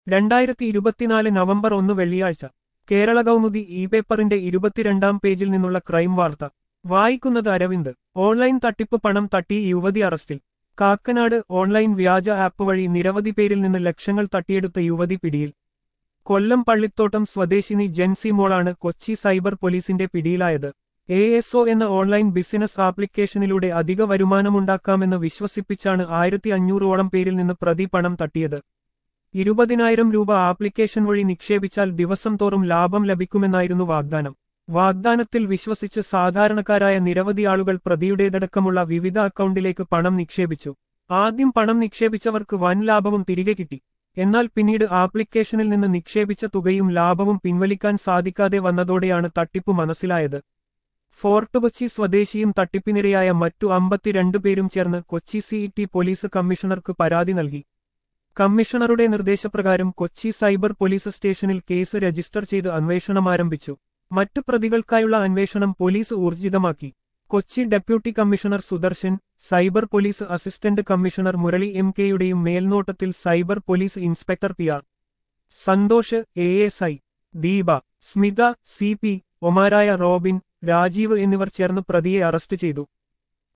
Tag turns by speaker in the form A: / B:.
A: രണ്ടായിരത്തി ഇരുപത്തിനാല് നവംബർ ഒന്ന് വെള്ളിയാഴ്ച കേരള കൗമുദി ഇ പേപ്പറിന്റെ ഇരുപത്തിരണ്ടാം പേജിൽ നിന്നുള്ള ക്രൈം വാർത്ത വായിക്കുന്നത് അരവിന്ദ് ഓൺലൈൻ തട്ടിപ്പ് പണം തട്ടി യുവതി അറസ്റ്റിൽ കാക്കനാട് ഓൺലൈൻ വ്യാജ ആപ്പ് വഴി നിരവധി പേരിൽ നിന്ന് ലക്ഷങ്ങൾ തട്ടിയെടുത്ത യുവതി പിടിയിൽ കൊല്ലം പള്ളിത്തോട്ടം സ്വദേശിനി ജെൻസി മോളാണ് കൊച്ചി സൈബർ പോലീസിന്റെ പിടിയിലായത് എ എസ് ഒ എന്ന ഓൺലൈൻ ബിസിനസ് ആപ്ലിക്കേഷനിലൂടെ അധിക വരുമാനമുണ്ടാക്കാമെന്ന് വിശ്വസിപ്പിച്ചാണ് ആയിരത്തി അഞ്ഞൂറോളം പേരിൽ നിന്ന് പ്രതി പണം തട്ടിയത് ഇരുപതിനായിരം രൂപ ആപ്ലിക്കേഷൻ വഴി നിക്ഷേപിച്ചാൽ ദിവസം തോറും ലാഭം ലഭിക്കുമെന്നായിരുന്നു വാഗ്ദാനം വാഗ്ദാനത്തിൽ വിശ്വസിച്ച് സാധാരണക്കാരായ നിരവധി ആളുകൾ പ്രതിയുടേതടക്കമുള്ള വിവിധ അക്കൗണ്ടിലേക്ക് പണം നിക്ഷേപിച്ചു ആദ്യം പണം നിക്ഷേപിച്ചവർക്ക് വൻ ലാഭവും തിരികെ കിട്ടി എന്നാൽ പിന്നീട് ആപ്ലിക്കേഷനിൽ നിന്ന് നിക്ഷേപിച്ച തുകയും ലാഭവും പിൻവലിക്കാൻ സാധിക്കാതെ വന്നതോടെയാണ് തട്ടിപ്പ് മനസ്സിലായത് ഫോർട്ട് കൊച്ചി സ്വദേശിയും തട്ടിപ്പിനിരയായ മറ്റു അമ്പത്തിരണ്ട് പേരും ചേർന്ന് കൊച്ചി സിഇടി പോലീസ് കമ്മീഷണർക്ക് പരാതി നൽകി കമ്മീഷണറുടെ നിർദ്ദേശപ്രകാരം കൊച്ചി സൈബർ പോലീസ് സ്റ്റേഷനിൽ കേസ് രജിസ്റ്റർ ചെയ്ത് അന്വേഷണം ആരംഭിച്ചു മറ്റു പ്രതികൾക്കായുള്ള അന്വേഷണം പോലീസ് ഊർജിതമാക്കി Kochi deputy commissioner Sudarshan cyber police assistant commissioner Murali M കെയുടെയും മേൽനോട്ടത്തിൽ cyber police inspector P R Santhosh A S I Deepa Smitha C P ഒമാരായ റോബിൻ രാജീവ് എന്നിവർ ചേർന്ന് പ്രതിയെ അറസ്റ്റ് ചെയ്തു